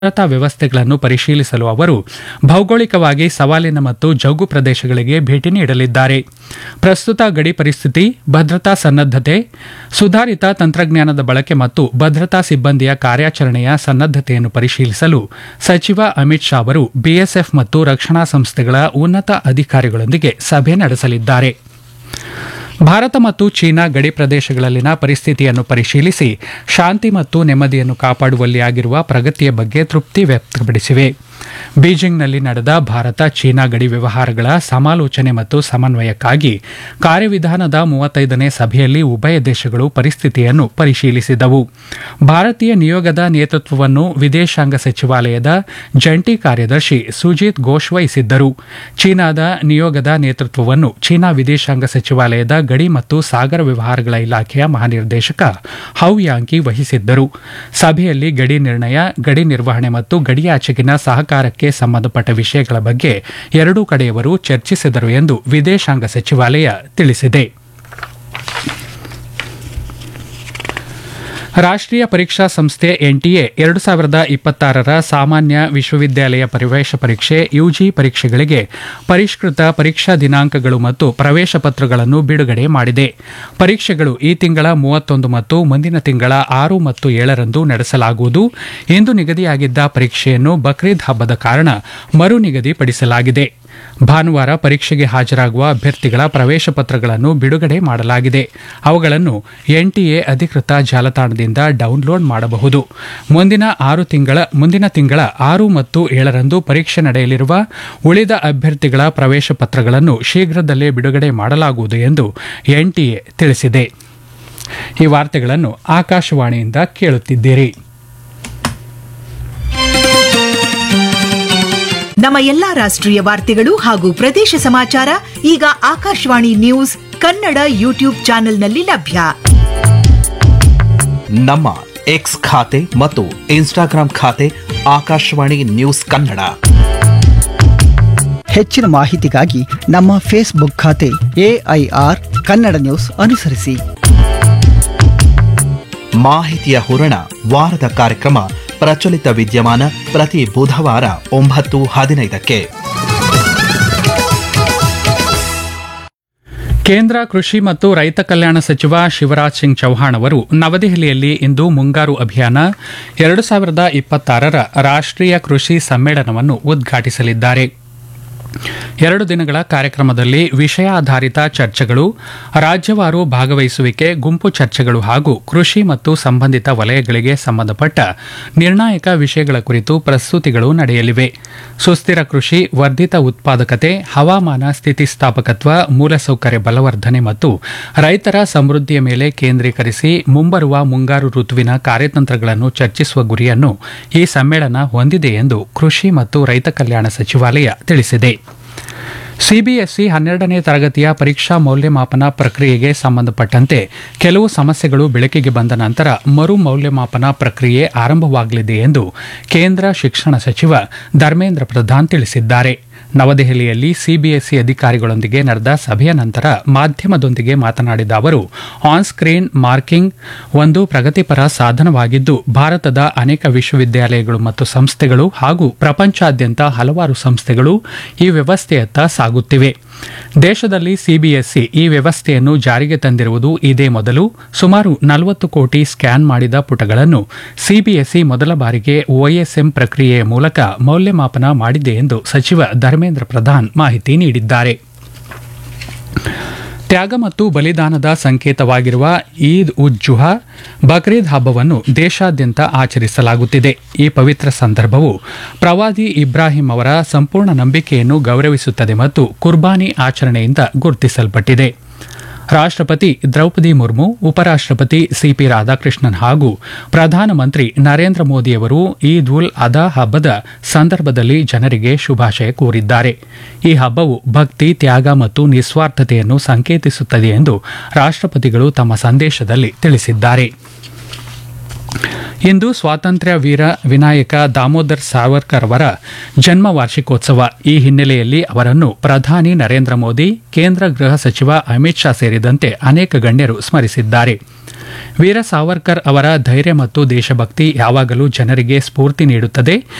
ಭದ್ರತಾ ವ್ಯವಸ್ಥೆಗಳನ್ನು ಪರಿಶೀಲಿಸಲು ಅವರು ಭೌಗೋಳಿಕವಾಗಿ ಸವಾಲಿನ ಮತ್ತು ಜೌಗು ಪ್ರದೇಶಗಳಿಗೆ ಭೇಟಿ ನೀಡಲಿದ್ದಾರೆ ಪ್ರಸ್ತುತ ಗಡಿ ಪರಿಸ್ಥಿತಿ ಭದ್ರತಾ ಸನ್ನದ್ದತೆ ಸುಧಾರಿತ ತಂತ್ರಜ್ಞಾನದ ಬಳಕೆ ಮತ್ತು ಭದ್ರತಾ ಸಿಬ್ಬಂದಿಯ ಕಾರ್ಯಾಚರಣೆಯ ಸನ್ನದ್ದತೆಯನ್ನು ಪರಿಶೀಲಿಸಲು ಸಚಿವ ಅಮಿತ್ ಶಾ ಅವರು ಬಿಎಸ್ಎಫ್ ಮತ್ತು ರಕ್ಷಣಾ ಸಂಸ್ಥೆಗಳ ಉನ್ನತ ಅಧಿಕಾರಿಗಳೊಂದಿಗೆ ಸಭೆ ನಡೆಸಲಿದ್ದಾರೆ ಭಾರತ ಮತ್ತು ಚೀನಾ ಗಡಿ ಪ್ರದೇಶಗಳಲ್ಲಿನ ಪರಿಸ್ಥಿತಿಯನ್ನು ಪರಿಶೀಲಿಸಿ ಶಾಂತಿ ಮತ್ತು ನೆಮ್ಮದಿಯನ್ನು ಕಾಪಾಡುವಲ್ಲಿ ಆಗಿರುವ ಪ್ರಗತಿಯ ಬಗ್ಗೆ ತೃಪ್ತಿ ವ್ಯಕ್ತಪಡಿಸಿವೆ ಬೀಜಿಂಗ್ನಲ್ಲಿ ನಡೆದ ಭಾರತ ಚೀನಾ ಗಡಿ ವ್ಯವಹಾರಗಳ ಸಮಾಲೋಚನೆ ಮತ್ತು ಸಮನ್ವಯಕ್ಕಾಗಿ ಕಾರ್ಯವಿಧಾನದ ಮೂವತ್ತೈದನೇ ಸಭೆಯಲ್ಲಿ ಉಭಯ ದೇಶಗಳು ಪರಿಸ್ಥಿತಿಯನ್ನು ಪರಿಶೀಲಿಸಿದವು ಭಾರತೀಯ ನಿಯೋಗದ ನೇತೃತ್ವವನ್ನು ವಿದೇಶಾಂಗ ಸಚಿವಾಲಯದ ಜಂಟಿ ಕಾರ್ಯದರ್ಶಿ ಸುಜಿತ್ ಘೋಷ್ ವಹಿಸಿದ್ದರು ಚೀನಾದ ನಿಯೋಗದ ನೇತೃತ್ವವನ್ನು ಚೀನಾ ವಿದೇಶಾಂಗ ಸಚಿವಾಲಯದ ಗಡಿ ಮತ್ತು ಸಾಗರ ವ್ಯವಹಾರಗಳ ಇಲಾಖೆಯ ಮಹಾನಿರ್ದೇಶಕ ಹೌ ಯಾಂಕಿ ವಹಿಸಿದ್ದರು ಸಭೆಯಲ್ಲಿ ಗಡಿ ನಿರ್ಣಯ ಗಡಿ ನಿರ್ವಹಣೆ ಮತ್ತು ಗಡಿಯಾಚೆಗಿನ ಸಹಕಾರಕ್ಕೆ ಸಂಬಂಧಪಟ್ಟ ವಿಷಯಗಳ ಬಗ್ಗೆ ಎರಡೂ ಕಡೆಯವರು ಚರ್ಚಿಸಿದರು ಎಂದು ವಿದೇಶಾಂಗ ಸಚಿವಾಲಯ ತಿಳಿಸಿದೆ ರಾಷ್ಟ್ರೀಯ ಪರೀಕ್ಷಾ ಸಂಸ್ಥೆ ಎನ್ಟಿಎ ಎರಡು ಸಾವಿರದ ಇಪ್ಪತ್ತಾರರ ಸಾಮಾನ್ಯ ವಿಶ್ವವಿದ್ಯಾಲಯ ಪ್ರವೇಶ ಪರೀಕ್ಷೆ ಯುಜಿ ಪರೀಕ್ಷೆಗಳಿಗೆ ಪರಿಷ್ಕೃತ ಪರೀಕ್ಷಾ ದಿನಾಂಕಗಳು ಮತ್ತು ಪ್ರವೇಶ ಪತ್ರಗಳನ್ನು ಬಿಡುಗಡೆ ಮಾಡಿದೆ ಪರೀಕ್ಷೆಗಳು ಈ ತಿಂಗಳ ಮೂವತ್ತೊಂದು ಮತ್ತು ಮುಂದಿನ ತಿಂಗಳ ಆರು ಮತ್ತು ಏಳರಂದು ನಡೆಸಲಾಗುವುದು ಇಂದು ನಿಗದಿಯಾಗಿದ್ದ ಪರೀಕ್ಷೆಯನ್ನು ಬಕ್ರೀದ್ ಹಬ್ಬದ ಕಾರಣ ಮರು ನಿಗದಿಪಡಿಸಲಾಗಿದೆ ಭಾನುವಾರ ಪರೀಕ್ಷೆಗೆ ಹಾಜರಾಗುವ ಅಭ್ಯರ್ಥಿಗಳ ಪ್ರವೇಶ ಪತ್ರಗಳನ್ನು ಬಿಡುಗಡೆ ಮಾಡಲಾಗಿದೆ ಅವುಗಳನ್ನು ಎನ್ಟಿಎ ಅಧಿಕೃತ ಜಾಲತಾಣದಿಂದ ಡೌನ್ಲೋಡ್ ಮಾಡಬಹುದು ಮುಂದಿನ ಆರು ತಿಂಗಳ ಮುಂದಿನ ತಿಂಗಳ ಆರು ಮತ್ತು ಏಳರಂದು ಪರೀಕ್ಷೆ ನಡೆಯಲಿರುವ ಉಳಿದ ಅಭ್ಯರ್ಥಿಗಳ ಪ್ರವೇಶ ಪತ್ರಗಳನ್ನು ಶೀಘ್ರದಲ್ಲೇ ಬಿಡುಗಡೆ ಮಾಡಲಾಗುವುದು ಎಂದು ಎನ್ಟಿಎ ತಿಳಿಸಿದೆ ಈ ವಾರ್ತೆಗಳನ್ನು ಆಕಾಶವಾಣಿಯಿಂದ ಕೇಳುತ್ತಿದ್ದೀರಿ ನಮ್ಮ ಎಲ್ಲಾ ರಾಷ್ಟ್ರೀಯ ವಾರ್ತೆಗಳು ಹಾಗೂ ಪ್ರದೇಶ ಸಮಾಚಾರ ಈಗ ಆಕಾಶವಾಣಿ ನ್ಯೂಸ್ ಕನ್ನಡ ಯೂಟ್ಯೂಬ್ ಚಾನೆಲ್ನಲ್ಲಿ ಲಭ್ಯ ನಮ್ಮ ಎಕ್ಸ್ ಖಾತೆ ಮತ್ತು ಇನ್ಸ್ಟಾಗ್ರಾಂ ಖಾತೆ ಆಕಾಶವಾಣಿ ನ್ಯೂಸ್ ಕನ್ನಡ ಹೆಚ್ಚಿನ ಮಾಹಿತಿಗಾಗಿ ನಮ್ಮ ಫೇಸ್ಬುಕ್ ಖಾತೆ ಎಐಆರ್ ಕನ್ನಡ ನ್ಯೂಸ್ ಅನುಸರಿಸಿ ಮಾಹಿತಿಯ ಹೂರಣ ವಾರದ ಕಾರ್ಯಕ್ರಮ ಪ್ರಚಲಿತ ವಿದ್ಯಮಾನ ಪ್ರತಿ ಬುಧವಾರ ಒಂಬತ್ತು ಹದಿನೈದಕ್ಕೆ ಕೇಂದ್ರ ಕೃಷಿ ಮತ್ತು ರೈತ ಕಲ್ಯಾಣ ಸಚಿವ ಶಿವರಾಜ್ ಸಿಂಗ್ ಚೌಹಾಣ್ ಅವರು ನವದೆಹಲಿಯಲ್ಲಿ ಇಂದು ಮುಂಗಾರು ಅಭಿಯಾನ ಎರಡು ಸಾವಿರದ ಇಪ್ಪತ್ತಾರರ ರಾಷ್ಟ್ರೀಯ ಕೃಷಿ ಸಮ್ಮೇಳನವನ್ನು ಉದ್ಘಾಟಿಸಲಿದ್ದಾರೆ ಎರಡು ದಿನಗಳ ಕಾರ್ಯಕ್ರಮದಲ್ಲಿ ವಿಷಯಾಧಾರಿತ ಚರ್ಚೆಗಳು ರಾಜ್ಯವಾರು ಭಾಗವಹಿಸುವಿಕೆ ಗುಂಪು ಚರ್ಚೆಗಳು ಹಾಗೂ ಕೃಷಿ ಮತ್ತು ಸಂಬಂಧಿತ ವಲಯಗಳಿಗೆ ಸಂಬಂಧಪಟ್ಟ ನಿರ್ಣಾಯಕ ವಿಷಯಗಳ ಕುರಿತು ಪ್ರಸ್ತುತಿಗಳು ನಡೆಯಲಿವೆ ಸುಸ್ಥಿರ ಕೃಷಿ ವರ್ಧಿತ ಉತ್ಪಾದಕತೆ ಹವಾಮಾನ ಸ್ಥಿತಿಸ್ಥಾಪಕತ್ವ ಮೂಲಸೌಕರ್ಯ ಬಲವರ್ಧನೆ ಮತ್ತು ರೈತರ ಸಮೃದ್ಧಿಯ ಮೇಲೆ ಕೇಂದ್ರೀಕರಿಸಿ ಮುಂಬರುವ ಮುಂಗಾರು ಋತುವಿನ ಕಾರ್ಯತಂತ್ರಗಳನ್ನು ಚರ್ಚಿಸುವ ಗುರಿಯನ್ನು ಈ ಸಮ್ಮೇಳನ ಹೊಂದಿದೆ ಎಂದು ಕೃಷಿ ಮತ್ತು ರೈತ ಕಲ್ಯಾಣ ಸಚಿವಾಲಯ ತಿಳಿಸಿದೆ ಸಿಬಿಎಸ್ಇ ಹನ್ನೆರಡನೇ ತರಗತಿಯ ಪರೀಕ್ಷಾ ಮೌಲ್ಯಮಾಪನ ಪ್ರಕ್ರಿಯೆಗೆ ಸಂಬಂಧಪಟ್ಟಂತೆ ಕೆಲವು ಸಮಸ್ಯೆಗಳು ಬೆಳಕಿಗೆ ಬಂದ ನಂತರ ಮರು ಮೌಲ್ಯಮಾಪನ ಪ್ರಕ್ರಿಯೆ ಆರಂಭವಾಗಲಿದೆ ಎಂದು ಕೇಂದ್ರ ಶಿಕ್ಷಣ ಸಚಿವ ಧರ್ಮೇಂದ್ರ ಪ್ರಧಾನ್ ತಿಳಿಸಿದ್ದಾರೆ ನವದೆಹಲಿಯಲ್ಲಿ ಸಿಬಿಎಸ್ಇ ಅಧಿಕಾರಿಗಳೊಂದಿಗೆ ನಡೆದ ಸಭೆಯ ನಂತರ ಮಾಧ್ಯಮದೊಂದಿಗೆ ಮಾತನಾಡಿದ ಅವರು ಆನ್ ಸ್ಕ್ರೀನ್ ಮಾರ್ಕಿಂಗ್ ಒಂದು ಪ್ರಗತಿಪರ ಸಾಧನವಾಗಿದ್ದು ಭಾರತದ ಅನೇಕ ವಿಶ್ವವಿದ್ಯಾಲಯಗಳು ಮತ್ತು ಸಂಸ್ಥೆಗಳು ಹಾಗೂ ಪ್ರಪಂಚಾದ್ಯಂತ ಹಲವಾರು ಸಂಸ್ಥೆಗಳು ಈ ವ್ಯವಸ್ಥೆಯತ್ತ ಸಾಗುತ್ತಿವೆ ದೇಶದಲ್ಲಿ ಸಿಬಿಎಸ್ಇ ಈ ವ್ಯವಸ್ಥೆಯನ್ನು ಜಾರಿಗೆ ತಂದಿರುವುದು ಇದೇ ಮೊದಲು ಸುಮಾರು ನಲವತ್ತು ಕೋಟಿ ಸ್ಕ್ಯಾನ್ ಮಾಡಿದ ಪುಟಗಳನ್ನು ಸಿಬಿಎಸ್ಇ ಮೊದಲ ಬಾರಿಗೆ ಒಎಸ್ಎಂ ಪ್ರಕ್ರಿಯೆಯ ಮೂಲಕ ಮೌಲ್ಯಮಾಪನ ಮಾಡಿದೆ ಎಂದು ಸಚಿವ ಧರ್ಮೇಂದ್ರ ಪ್ರಧಾನ್ ಮಾಹಿತಿ ನೀಡಿದ್ದಾರೆ ತ್ಯಾಗ ಮತ್ತು ಬಲಿದಾನದ ಸಂಕೇತವಾಗಿರುವ ಈದ್ ಉದ್ ಜುಹಾ ಬಕ್ರೀದ್ ಹಬ್ಬವನ್ನು ದೇಶಾದ್ಯಂತ ಆಚರಿಸಲಾಗುತ್ತಿದೆ ಈ ಪವಿತ್ರ ಸಂದರ್ಭವು ಪ್ರವಾದಿ ಇಬ್ರಾಹಿಂ ಅವರ ಸಂಪೂರ್ಣ ನಂಬಿಕೆಯನ್ನು ಗೌರವಿಸುತ್ತದೆ ಮತ್ತು ಕುರ್ಬಾನಿ ಆಚರಣೆಯಿಂದ ಗುರುತಿಸಲ್ಪಟ್ಟಿದೆ ರಾಷ್ಟ್ರಪತಿ ದ್ರೌಪದಿ ಮುರ್ಮು ಉಪರಾಷ್ಟ್ರಪತಿ ಸಿಪಿ ರಾಧಾಕೃಷ್ಣನ್ ಹಾಗೂ ಪ್ರಧಾನಮಂತ್ರಿ ನರೇಂದ್ರ ಮೋದಿಯವರು ಈದ್ ಉಲ್ ಅದಾ ಹಬ್ಬದ ಸಂದರ್ಭದಲ್ಲಿ ಜನರಿಗೆ ಶುಭಾಶಯ ಕೋರಿದ್ದಾರೆ ಈ ಹಬ್ಬವು ಭಕ್ತಿ ತ್ಯಾಗ ಮತ್ತು ನಿಸ್ವಾರ್ಥತೆಯನ್ನು ಸಂಕೇತಿಸುತ್ತದೆ ಎಂದು ರಾಷ್ಟ್ರಪತಿಗಳು ತಮ್ಮ ಸಂದೇಶದಲ್ಲಿ ತಿಳಿಸಿದ್ದಾರೆ ಇಂದು ಸ್ವಾತಂತ್ರ್ಯ ವೀರ ವಿನಾಯಕ ದಾಮೋದರ್ ಸಾವರ್ಕರ್ ಅವರ ಜನ್ಮ ವಾರ್ಷಿಕೋತ್ಸವ ಈ ಹಿನ್ನೆಲೆಯಲ್ಲಿ ಅವರನ್ನು ಪ್ರಧಾನಿ ನರೇಂದ್ರ ಮೋದಿ ಕೇಂದ್ರ ಗೃಹ ಸಚಿವ ಅಮಿತ್ ಶಾ ಸೇರಿದಂತೆ ಅನೇಕ ಗಣ್ಯರು ಸ್ಮರಿಸಿದ್ದಾರೆ ವೀರ ಸಾವರ್ಕರ್ ಅವರ ಧೈರ್ಯ ಮತ್ತು ದೇಶಭಕ್ತಿ ಯಾವಾಗಲೂ ಜನರಿಗೆ ಸ್ಫೂರ್ತಿ ನೀಡುತ್ತದೆ